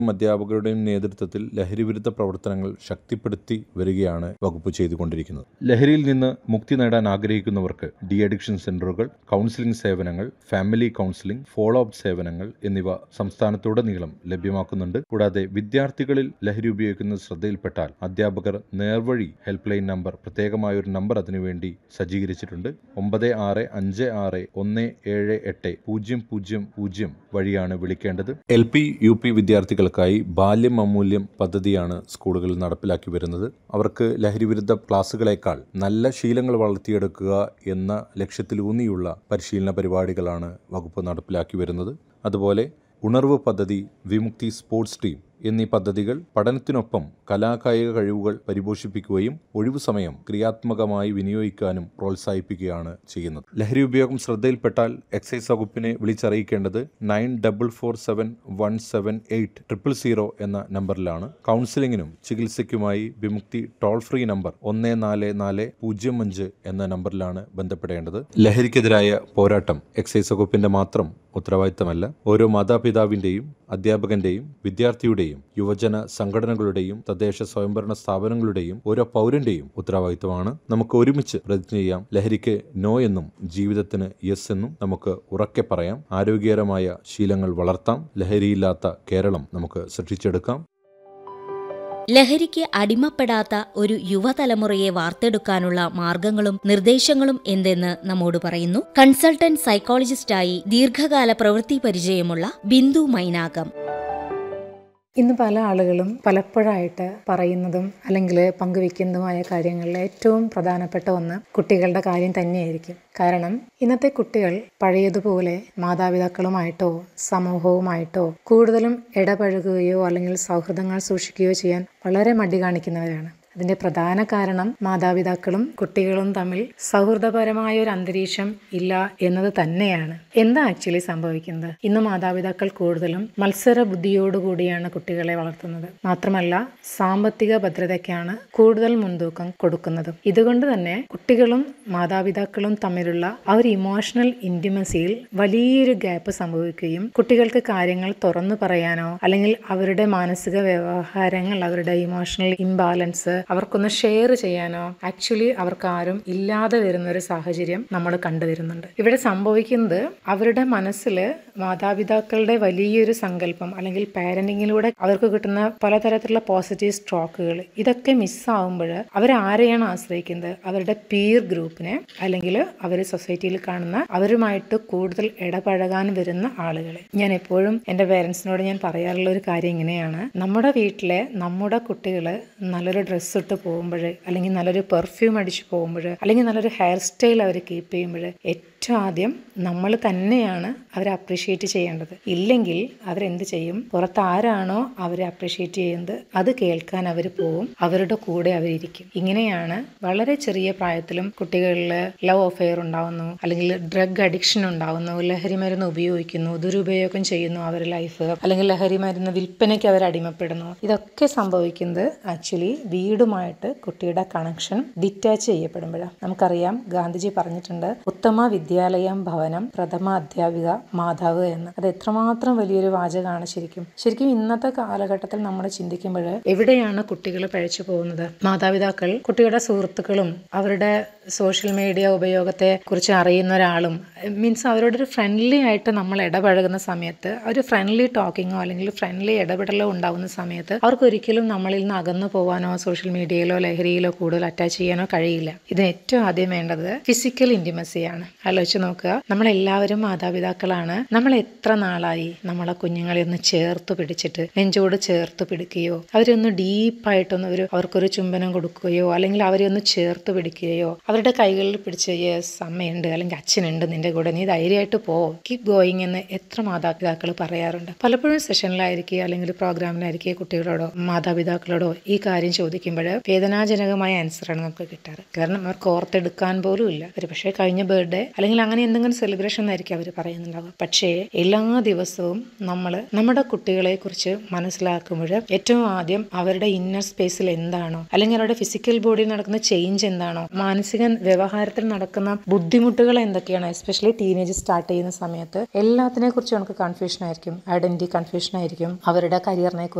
അധ്യാപകരുടെയും നേതൃത്വത്തിൽ ലഹരിവിരുദ്ധ പ്രവർത്തനങ്ങൾ ശക്തിപ്പെടുത്തി വരികയാണ് വകുപ്പ് ചെയ്തുകൊണ്ടിരിക്കുന്നത് ലഹരിയിൽ നിന്ന് മുക്തി നേടാൻ ആഗ്രഹിക്കുന്നവർക്ക് ഡി അഡിക്ഷൻ സെന്ററുകൾ കൗൺസിലിംഗ് സേവനങ്ങൾ ഫാമിലി കൗൺസിലിംഗ് ഫോളോ അപ്പ് സേവനങ്ങൾ എന്നിവ സംസ്ഥാനത്തുടനീളം ലഭ്യമാക്കുന്നുണ്ട് കൂടാതെ വിദ്യാർത്ഥികളിൽ ലഹരി ഉപയോഗിക്കുന്നത് ശ്രദ്ധയിൽപ്പെട്ടാൽ അധ്യാപകർ നേർവഴി ഹെൽപ്പ് ലൈൻ നമ്പർ പ്രത്യേകമായ ഒരു നമ്പർ അതിനുവേണ്ടി സജ്ജീകരിച്ചിട്ടുണ്ട് ഒമ്പത് ആറ് അഞ്ച് ആറ് ഒന്ന് ഏഴ് എട്ട് പൂജ്യം പൂജ്യം പൂജ്യം വഴിയാണ് വിളിക്കേണ്ടത് എൽ പി യു പി വിദ്യാർത്ഥികൾക്കായി ബാല്യം അമൂല്യം പദ്ധതിയാണ് സ്കൂളുകളിൽ നടപ്പിലാക്കി വരുന്നത് അവർക്ക് ലഹരിവിരുദ്ധ ക്ലാസുകളേക്കാൾ നല്ല ശീലങ്ങൾ വളർത്തിയെടുക്കുക എന്ന ലക്ഷ്യത്തിലൂന്നിയുള്ള പരിശീലന പരിപാടികളാണ് വകുപ്പ് നടപ്പിലാക്കി വരുന്നത് അതുപോലെ ഉണർവ് പദ്ധതി വിമുക്തി സ്പോർട്സ് ടീം എന്നീ പദ്ധതികൾ പഠനത്തിനൊപ്പം കലാകായിക കഴിവുകൾ പരിപോഷിപ്പിക്കുകയും ഒഴിവു സമയം ക്രിയാത്മകമായി വിനിയോഗിക്കാനും പ്രോത്സാഹിപ്പിക്കുകയാണ് ചെയ്യുന്നത് ലഹരി ഉപയോഗം ശ്രദ്ധയിൽപ്പെട്ടാൽ എക്സൈസ് വകുപ്പിനെ വിളിച്ചറിയിക്കേണ്ടത് nine double four seven one seven eight triple zero എന്ന നമ്പറിലാണ് കൗൺസിലിംഗിനും ചികിത്സയ്ക്കുമായി വിമുക്തി ടോൾ ഫ്രീ നമ്പർ ഒന്ന് നാല് നാല് പൂജ്യം അഞ്ച് എന്ന നമ്പറിലാണ് ബന്ധപ്പെടേണ്ടത് ലഹരിക്കെതിരായ പോരാട്ടം എക്സൈസ് വകുപ്പിന്റെ മാത്രം ഉത്തരവാദിത്തമല്ല ഓരോ മാതാപിതാവിന്റെയും അധ്യാപകന്റെയും വിദ്യാർത്ഥിയുടെയും യുവജന സംഘടനകളുടെയും തദ്ദേശ സ്വയംഭരണ സ്ഥാപനങ്ങളുടെയും ഓരോ പൗരന്റെയും ഉത്തരവാദിത്തമാണ് നമുക്ക് ഒരുമിച്ച് പ്രതിജ്ഞ ചെയ്യാം ലഹരിക്ക് നോ എന്നും ജീവിതത്തിന് യെസ് എന്നും നമുക്ക് ഉറക്കെ പറയാം ആരോഗ്യകരമായ ശീലങ്ങൾ വളർത്താം ലഹരിയില്ലാത്ത കേരളം നമുക്ക് സൃഷ്ടിച്ചെടുക്കാം ലഹരിക്ക് അടിമപ്പെടാത്ത ഒരു യുവതലമുറയെ വാർത്തെടുക്കാനുള്ള മാർഗങ്ങളും നിർദ്ദേശങ്ങളും എന്തെന്ന് നമ്മോട് പറയുന്നു കൺസൾട്ടന്റ് സൈക്കോളജിസ്റ്റായി ദീർഘകാല പ്രവൃത്തി പരിചയമുള്ള ബിന്ദു മൈനാകം ഇന്ന് പല ആളുകളും പലപ്പോഴായിട്ട് പറയുന്നതും അല്ലെങ്കിൽ പങ്കുവെക്കുന്നതുമായ കാര്യങ്ങളിൽ ഏറ്റവും പ്രധാനപ്പെട്ട ഒന്ന് കുട്ടികളുടെ കാര്യം തന്നെയായിരിക്കും കാരണം ഇന്നത്തെ കുട്ടികൾ പഴയതുപോലെ മാതാപിതാക്കളുമായിട്ടോ സമൂഹവുമായിട്ടോ കൂടുതലും ഇടപഴകുകയോ അല്ലെങ്കിൽ സൗഹൃദങ്ങൾ സൂക്ഷിക്കുകയോ ചെയ്യാൻ വളരെ മടി കാണിക്കുന്നവരാണ് അതിന്റെ പ്രധാന കാരണം മാതാപിതാക്കളും കുട്ടികളും തമ്മിൽ സൗഹൃദപരമായ ഒരു അന്തരീക്ഷം ഇല്ല എന്നത് തന്നെയാണ് എന്താ ആക്ച്വലി സംഭവിക്കുന്നത് ഇന്ന് മാതാപിതാക്കൾ കൂടുതലും മത്സര ബുദ്ധിയോടുകൂടിയാണ് കുട്ടികളെ വളർത്തുന്നത് മാത്രമല്ല സാമ്പത്തിക ഭദ്രതയ്ക്കാണ് കൂടുതൽ മുൻതൂക്കം കൊടുക്കുന്നത് ഇതുകൊണ്ട് തന്നെ കുട്ടികളും മാതാപിതാക്കളും തമ്മിലുള്ള ആ ഒരു ഇമോഷണൽ ഇന്റിമസിയിൽ വലിയൊരു ഗ്യാപ്പ് സംഭവിക്കുകയും കുട്ടികൾക്ക് കാര്യങ്ങൾ തുറന്നു പറയാനോ അല്ലെങ്കിൽ അവരുടെ മാനസിക വ്യവഹാരങ്ങൾ അവരുടെ ഇമോഷണൽ ഇംബാലൻസ് അവർക്കൊന്ന് ഷെയർ ചെയ്യാനോ ആക്ച്വലി അവർക്ക് ആരും ഇല്ലാതെ വരുന്ന ഒരു സാഹചര്യം നമ്മൾ കണ്ടുവരുന്നുണ്ട് ഇവിടെ സംഭവിക്കുന്നത് അവരുടെ മനസ്സിൽ മാതാപിതാക്കളുടെ വലിയൊരു സങ്കല്പം അല്ലെങ്കിൽ പാരന്റിങ്ങിലൂടെ അവർക്ക് കിട്ടുന്ന പലതരത്തിലുള്ള പോസിറ്റീവ് സ്ട്രോക്കുകൾ ഇതൊക്കെ മിസ്സാവുമ്പോൾ അവർ ആരെയാണ് ആശ്രയിക്കുന്നത് അവരുടെ പീർ ഗ്രൂപ്പിനെ അല്ലെങ്കിൽ അവർ സൊസൈറ്റിയിൽ കാണുന്ന അവരുമായിട്ട് കൂടുതൽ ഇടപഴകാൻ വരുന്ന ആളുകളെ ഞാൻ എപ്പോഴും എൻ്റെ പേരൻസിനോട് ഞാൻ പറയാറുള്ള ഒരു കാര്യം ഇങ്ങനെയാണ് നമ്മുടെ വീട്ടിലെ നമ്മുടെ കുട്ടികൾ നല്ലൊരു ഡ്രസ്സ് ഇട്ട് പോകുമ്പോൾ അല്ലെങ്കിൽ നല്ലൊരു പെർഫ്യൂം അടിച്ച് പോകുമ്പോൾ അല്ലെങ്കിൽ നല്ലൊരു ഹെയർ സ്റ്റൈൽ അവർ കീപ്പ് ചെയ്യുമ്പോൾ ഏറ്റവും ആദ്യം നമ്മൾ തന്നെയാണ് അവരെ അപ്രീഷിയേറ്റ് ചെയ്യേണ്ടത് ഇല്ലെങ്കിൽ അവരെന്ത് ചെയ്യും പുറത്ത് ആരാണോ അവരെ അപ്രീഷിയേറ്റ് ചെയ്യുന്നത് അത് കേൾക്കാൻ അവർ പോവും അവരുടെ കൂടെ അവരിയ്ക്കും ഇങ്ങനെയാണ് വളരെ ചെറിയ പ്രായത്തിലും കുട്ടികളിൽ ലവ് അഫെയർ ഉണ്ടാവുന്നു അല്ലെങ്കിൽ ഡ്രഗ് അഡിക്ഷൻ ഉണ്ടാവുന്നു ലഹരി മരുന്ന് ഉപയോഗിക്കുന്നു ദുരുപയോഗം ചെയ്യുന്നു അവരുടെ ലൈഫ് അല്ലെങ്കിൽ ലഹരി മരുന്ന് വിൽപ്പനയ്ക്ക് അവർ അടിമപ്പെടുന്നു ഇതൊക്കെ സംഭവിക്കുന്നത് ആക്ച്വലി വീടുമായിട്ട് കുട്ടിയുടെ കണക്ഷൻ ഡിറ്റാച്ച് ചെയ്യപ്പെടുമ്പോഴാണ് നമുക്കറിയാം ഗാന്ധിജി പറഞ്ഞിട്ടുണ്ട് ഉത്തമ വിദ്യാലയം ഭവനം പ്രഥമ അധ്യാപിക മാതാവ് എന്ന് അത് എത്രമാത്രം വലിയൊരു വാചകമാണ് ശരിക്കും ശരിക്കും ഇന്നത്തെ കാലഘട്ടത്തിൽ നമ്മൾ ചിന്തിക്കുമ്പോൾ എവിടെയാണ് കുട്ടികൾ പഴച്ചു പോകുന്നത് മാതാപിതാക്കൾ കുട്ടിയുടെ സുഹൃത്തുക്കളും അവരുടെ സോഷ്യൽ മീഡിയ ഉപയോഗത്തെ കുറിച്ച് അറിയുന്ന ഒരാളും മീൻസ് അവരോട് ഒരു ഫ്രണ്ട്ലി ആയിട്ട് നമ്മൾ ഇടപഴകുന്ന സമയത്ത് ഒരു ഫ്രണ്ട്ലി ടോക്കിങ്ങോ അല്ലെങ്കിൽ ഫ്രണ്ട്ലി ഇടപെടലോ ഉണ്ടാവുന്ന സമയത്ത് അവർക്ക് ഒരിക്കലും നമ്മളിൽ നിന്ന് അകന്നു പോകാനോ സോഷ്യൽ മീഡിയയിലോ ലഹരിയിലോ കൂടുതൽ അറ്റാച്ച് ചെയ്യാനോ കഴിയില്ല ഇതിന് ഏറ്റവും ആദ്യം വേണ്ടത് ഫിസിക്കൽ ഇൻറ്റിമസിയാണ് ആലോചിച്ച് നോക്കുക നമ്മളെല്ലാവരും മാതാപിതാക്കളാണ് നമ്മൾ എത്ര നാളായി നമ്മളെ കുഞ്ഞുങ്ങളെ ഒന്ന് ചേർത്ത് പിടിച്ചിട്ട് നെഞ്ചോട് ചേർത്ത് പിടിക്കുകയോ അവരെ ഒന്ന് ഡീപ്പായിട്ടൊന്ന് ഒരു അവർക്കൊരു ചുംബനം കൊടുക്കുകയോ അല്ലെങ്കിൽ അവരെ ഒന്ന് ചേർത്ത് പിടിക്കുകയോ അവരുടെ കൈകളിൽ പിടിച്ച് യെസ് അമ്മയുണ്ട് അല്ലെങ്കിൽ അച്ഛനുണ്ട് നിന്റെ കൂടെ നീ ധൈര്യമായിട്ട് പോ കീപ് ഗോയിങ് എന്ന് എത്ര മാതാപിതാക്കൾ പറയാറുണ്ട് പലപ്പോഴും സെഷനിലായിരിക്കുക അല്ലെങ്കിൽ പ്രോഗ്രാമിലായിരിക്കുക കുട്ടികളോടോ മാതാപിതാക്കളോടോ ഈ കാര്യം ചോദിക്കുമ്പോൾ വേദനാജനകമായ ആൻസറാണ് നമുക്ക് കിട്ടാറ് കാരണം അവർക്ക് ഓർത്തെടുക്കാൻ പോലും ഇല്ല ഒരു പക്ഷേ കഴിഞ്ഞ ബർത്ത്ഡേ അല്ലെങ്കിൽ അല്ലെങ്കിൽ അങ്ങനെ എന്തെങ്കിലും സെലിബ്രേഷൻ എന്നായിരിക്കും അവർ പറയുന്നുണ്ടാവുക പക്ഷേ എല്ലാ ദിവസവും നമ്മൾ നമ്മുടെ കുട്ടികളെ കുറിച്ച് മനസ്സിലാക്കുമ്പോൾ ഏറ്റവും ആദ്യം അവരുടെ ഇന്നർ സ്പേസിൽ എന്താണോ അല്ലെങ്കിൽ അവരുടെ ഫിസിക്കൽ ബോഡിയിൽ നടക്കുന്ന ചേഞ്ച് എന്താണോ മാനസിക വ്യവഹാരത്തിൽ നടക്കുന്ന ബുദ്ധിമുട്ടുകൾ എന്തൊക്കെയാണ് എസ്പെഷ്യലി ടീനേജ് സ്റ്റാർട്ട് ചെയ്യുന്ന സമയത്ത് എല്ലാത്തിനെ കുറിച്ച് നമുക്ക് കൺഫ്യൂഷൻ ആയിരിക്കും ഐഡന്റിറ്റി കൺഫ്യൂഷൻ ആയിരിക്കും അവരുടെ കരിയറിനെ